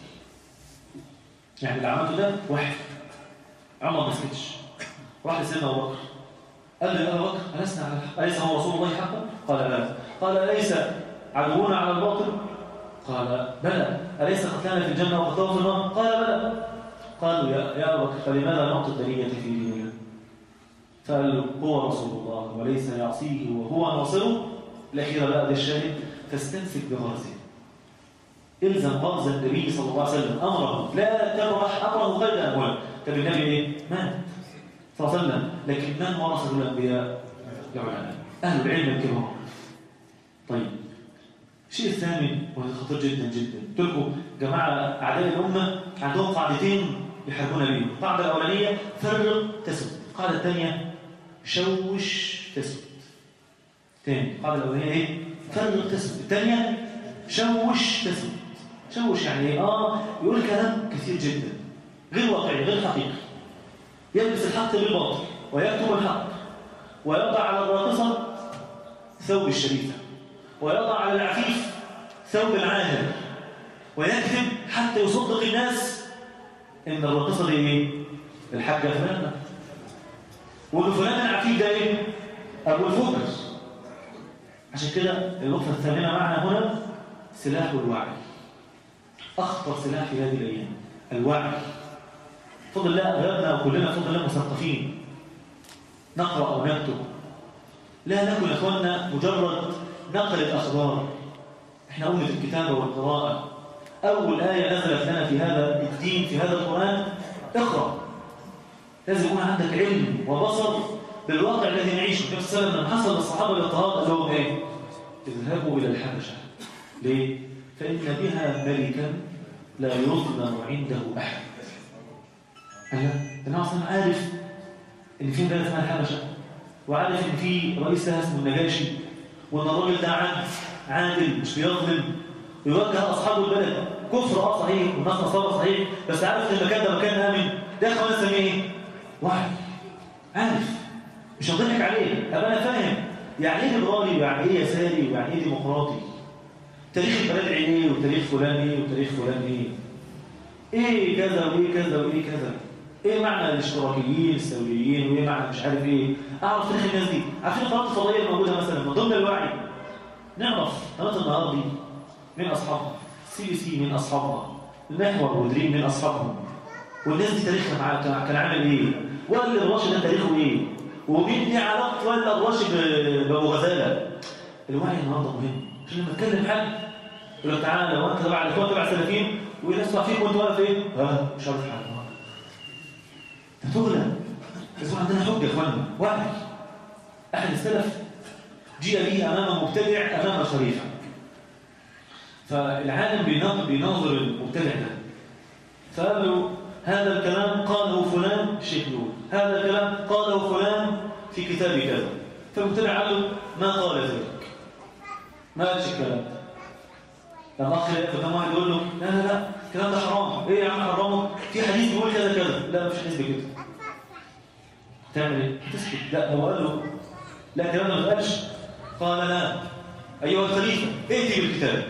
يعني اللي عملته ده واحد عمر ما سكتش راح لسيدنا أبو بكر قال له يا أبو بكر ألسنا على الحق أليس هو رسول الله حقا؟ قال بلى قال أليس عدونا على الباطل؟ قال بلى أليس قتلنا في الجنة وقتلهم في النار؟ قال بلى قالوا يا يا أبو بكر فلماذا نعطي الدنية في ديننا؟ فقال له هو رسول الله وليس يعصيه وهو ناصره الأخيرة بقى ده الشاهد فاستمسك بغرزه الزم غرز النبي صلى الله عليه وسلم أمره لا تبرح أمره قيد أموال طب النبي إيه؟ مات صلى الله عليه وسلم لكن من ورثه الأنبياء؟ العلماء أهل العلم الكرام طيب الشيء الثاني وهذا خطير جدا جدا قلت لكم جماعة أعداء الأمة عندهم قاعدتين يحاربون بهم القاعدة الأولانية فرق تسد القاعدة الثانية شوش تسد تاني القاعدة الأولانية إيه؟ فرق تسد الثانية شوش تسد شوش يعني إيه؟ آه يقول كلام كثير جدا غير واقعي غير حقيقي يلبس الحق بالباطل ويكتم الحق ويضع على الراقصة ثوب الشريفة ويضع على العفيف ثوب العاهر ويكذب حتى يصدق الناس ان الراقصه دي ايه الحاجه فلانه وان فلان العفيف ده ايه ابو الفجر عشان كده النقطه الثامنه معنا هنا سلاح الوعي اخطر سلاح في هذه الايام الوعي فضل الله اغلبنا وكلنا فضل الله مثقفين نقرا او نكتب لا نكن يا اخواننا مجرد نقل الأخبار احنا قلنا في الكتابة والقراءة أول آية نزلت لنا في هذا الدين في هذا القرآن اقرأ لازم يكون عندك علم وبصر بالواقع الذي نعيشه النبي صلى الله عليه وسلم لما حصل للصحابة الاضطهاد قال لهم ايه؟ اذهبوا إلى الحبشة ليه؟ فإن بها ملكا لا يظلم عنده أحد قال لا النبي صلى الله عليه وسلم عارف إن في بلد اسمها الحبشة وعارف إن في رئيس لها اسمه النجاشي وان الراجل ده عادل عادل مش بيظلم يوجه اصحاب البلد كفر اه صحيح والناس نصارى صحيح بس عارف ان المكان ده مكان امن ده يا اخوان نسميه ايه؟ وعي عارف مش هضحك عليه طب انا فاهم يعني ايه ليبرالي ويعني ايه يساري ويعني ايه ديمقراطي تاريخ البلد ايه وتاريخ فلان ايه وتاريخ فلان ايه ايه كذا وايه كذا وايه كذا ايه معنى الاشتراكيين الثوريين وايه معنى مش عارف ايه اعرف تاريخ الناس دي عارفين القناه الفضائيه الموجوده مثلا من ضمن الوعي نعرف قناه النهار دي من اصحابها سي بي سي من اصحابها المحور ودريم من اصحابهم والناس دي تاريخها معاه كان عامل ايه ولا الراشد ده تاريخه ايه ومين دي علاقه ولا الراشد بابو غزاله الوعي النهارده مهم عشان لما تكلم حد يقول لك تعالى لو انت تبع الاخوان تبع السلفيين ويقول اسمع فيك وانت واقف ايه؟ ها مش عارف حاجه تغلى لازم عندنا حب يا اخوانا وعي احد السلف جيء به امام مبتدع امام شريفه فالعالم بيناظر بيناظر المبتدع ده فقال له هذا الكلام قاله فلان الشيخ يقول هذا الكلام قاله فلان في كتاب كذا فالمبتدع قال له ما قال ذلك ما قالش الكلام ده لما اخ قدام واحد يقول له لا لا لا الكلام ده حرام ايه يا عم حرامه في حديث بيقول كذا كذا لا مفيش حديث بكده تعمل ايه تسكت لا هو قال له لا الكلام ده ما اتقالش قال لا ايها الخليفه ائتي بالكتاب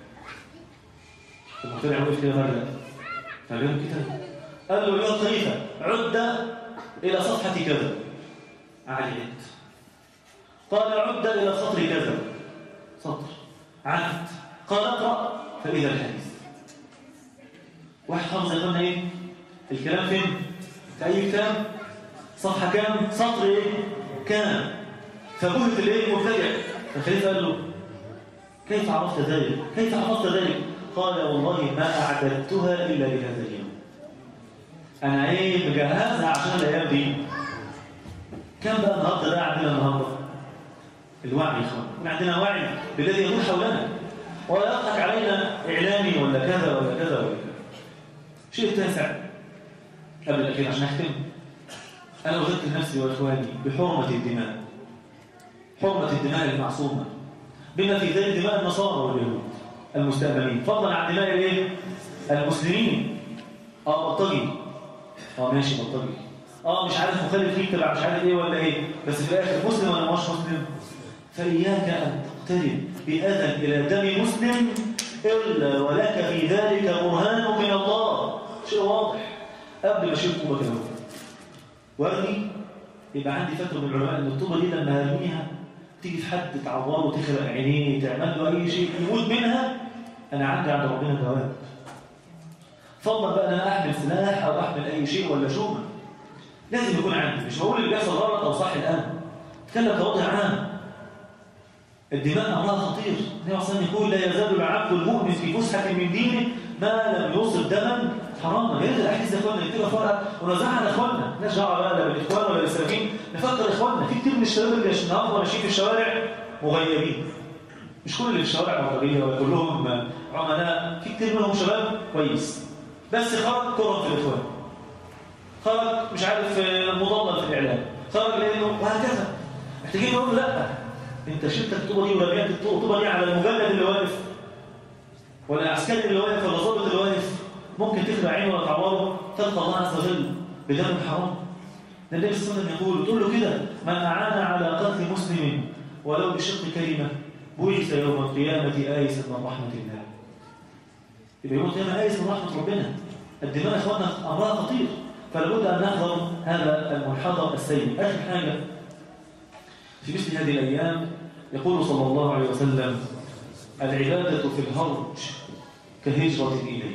المبتدع وقف كده مره فجاب الكتاب قال له ايها الخليفه عد الى صفحه كذا عاد قال عد الى سطر كذا سطر عد قال اقرا فاذا الحديث واحد حافظ يقولنا ايه الكلام فين في اي كتاب صفحه كام سطر ايه كام فبهت الايه المبتدع فالخليفه قال له كيف عرفت ذلك كيف عرفت ذلك قال والله ما اعددتها الا لهذا اليوم انا ايه مجهزها عشان الايام دي كم بقى النهارده ده عندنا النهارده الوعي يا اخوان يكون عندنا وعي بالذي يدور حولنا ولا يضحك علينا اعلامي ولا كذا ولا كذا ولا كذا شيء تاسع قبل الاخير عشان اختم انا اذكر نفسي واخواني بحرمه الدماء حرمه الدماء المعصومه بما في ذلك دماء النصارى واليهود المستأمنين فضلا عن دماء الايه المسلمين اه بلطجي اه ماشي بلطجي اه مش عارف مخالف فيك تبع مش عارف ايه ولا ايه بس في الاخر مسلم ولا مش مسلم فاياك ان تقترب باذى الى دم مسلم الا ولك في ذلك برهان من الله شيء واضح قبل ما اشيل طوبه كده وارمي يبقى عندي فتوى من العلماء ان الطوبه دي لما هرميها تيجي في حد تعوره تخرق عينيه تعمل له اي شيء يموت منها انا عندي عند ربنا جواب فضلا بقى ان انا احمل سلاح او احمل اي شيء ولا شومه لازم يكون عندي مش بقول اللي بيحصل غلط او صح الان اتكلم كوضع عام الدماء امرها خطير النبي صلى الله يقول لا يزال العبد المؤمن في فسحه من دينه ما لم يوصل دما حراما يرجع الاحاديث يا اخوانا نكتبها فرقه ونوزعها على اخواننا مالناش دعوه بقى لا بالاخوان ولا بالسلفيين نفكر اخواننا في كتير من الشباب اللي النهارده ماشيين في الشوارع مغيبين مش كل اللي في الشوارع مغيبين ولا كلهم عملاء في كتير منهم شباب كويس بس خرج كره في الاخوان خرج مش عارف مضلل في الاعلام خرج لانه وهكذا محتاجين نقول لا انت شلت الطوبه دي ورميت الطوبه دي على المجند اللي واقف ولا العسكري اللي واقف ولا الضابط اللي واقف ممكن تخلع عينه ولا تعوره تلقى الله عز وجل بدم حرام النبي صلى الله عليه وسلم يقول تقول له كده من اعان على قتل مسلم ولو بشق كلمه بعث يوم القيامه آيسا من رحمه الله يبقى يوم القيامه آيس من رحمه ربنا الدماء يا اخوانا امرها خطير فلابد ان نحذر هذا المنحدر السيء اخر حاجه في مثل هذه الايام يقول صلى الله عليه وسلم العباده في الهرج كهجره اليه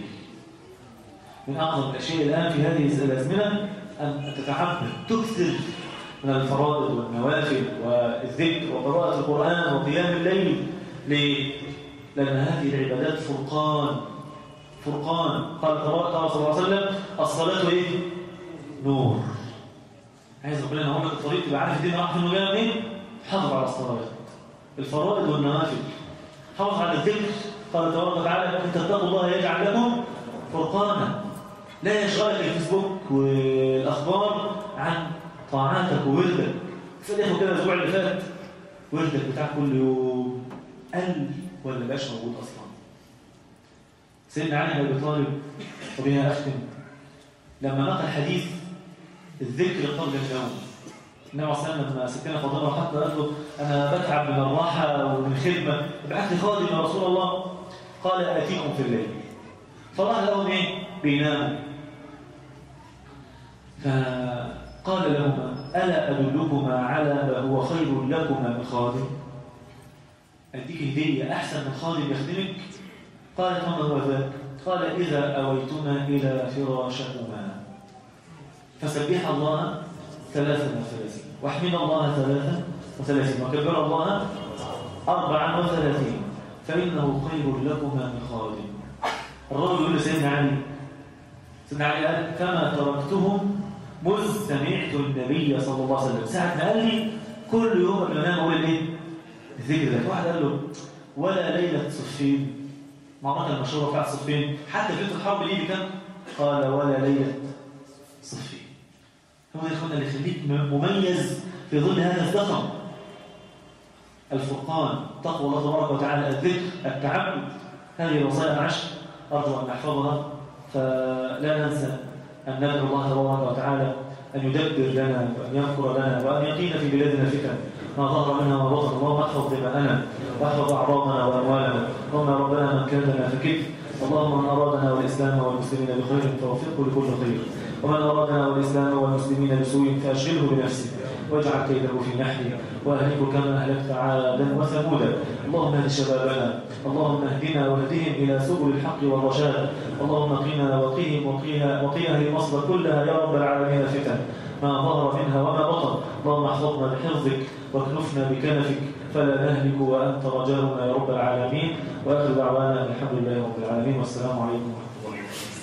من أعظم الأشياء الآن في هذه الأزمنة أن تتعبد تكثر من الفرائض والنوافل والذكر وقراءة القرآن وقيام الليل ليه؟ لأن هذه العبادات فرقان فرقان قال قال صلى الله عليه وسلم الصلاة إيه؟ نور عايز ربنا نقول لك الطريق تبقى عارف الدين راح منه جاي منين؟ حافظ على الصلوات الفرائض والنوافل حافظ على الذكر قال تبارك وتعالى ان تتقوا الله يجعل لكم فرقانا لا يشغلك الفيسبوك والاخبار عن طاعاتك ووردك فليكن كده الاسبوع اللي فات وردك بتاع كل يوم قل ولا بقاش موجود اصلا سيدنا علي بن ابي طالب وبها اختم لما نقل حديث الذكر قبل النوم النبي صلى الله عليه وسلم لما ستنا فاطمه حتى قالت له انا بتعب من الراحه ومن الخدمه ابعث لي خادم يا رسول الله قال اتيكم في الليل فراح لهم ايه بيناموا فقال لهما الا ادلكما على ما هو خير لكما من خادم اديك هديه احسن من خادم يخدمك قالت وما هو ذاك قال اذا اويتما الى فراشكما فسبح الله ثلاثا وثلاثين واحمد الله ثلاثا وثلاثين وكبر الله أربعا وثلاثين فإنه خير لكما من خادم الرجل يقول لسيدنا علي سيدنا علي قال كما تركتهم مذ سمعت النبي صلى الله عليه وسلم ساعة ما قال لي كل يوم قبل ما انام اقول الايه؟ الذكر ده واحد قال له ولا ليلة صفين معركة المشهورة بتاعت صفين حتى في الحرب دي كان قال ولا ليلة صفين هو يا اخوانا اللي يخليك مميز في ظل هذا الزخم الفرقان تقوى الله تبارك وتعالى الذكر التعبد هذه الوصايا العشر ارجو ان نحفظها فلا ننسى ان ندعو الله تبارك وتعالى ان يدبر لنا وان يذكر لنا وان يقينا في بلادنا فتن ما ظهر منها وما بطن اللهم احفظ دماءنا واحفظ اعراضنا واموالنا اللهم ربنا من كادنا فكف اللهم من ارادنا والاسلام والمسلمين بخير فوفقه لكل خير ومن أرادنا والإسلام والمسلمين بسوء فأشغله بنفسه واجعل كيده في نحره وأهلكه كما أهلكت عادا وثمودا اللهم اهد شبابنا اللهم اهدنا واهدهم إلى سبل الحق والرشاد اللهم قنا وقهم وقنا وقنا المصر كلها يا رب العالمين فتن ما ظهر منها وما بطن اللهم احفظنا بحفظك واكنفنا بكنفك فلا نهلك وأنت رجاؤنا يا رب العالمين وآخر دعوانا الحمد لله رب العالمين والسلام عليكم ورحمة الله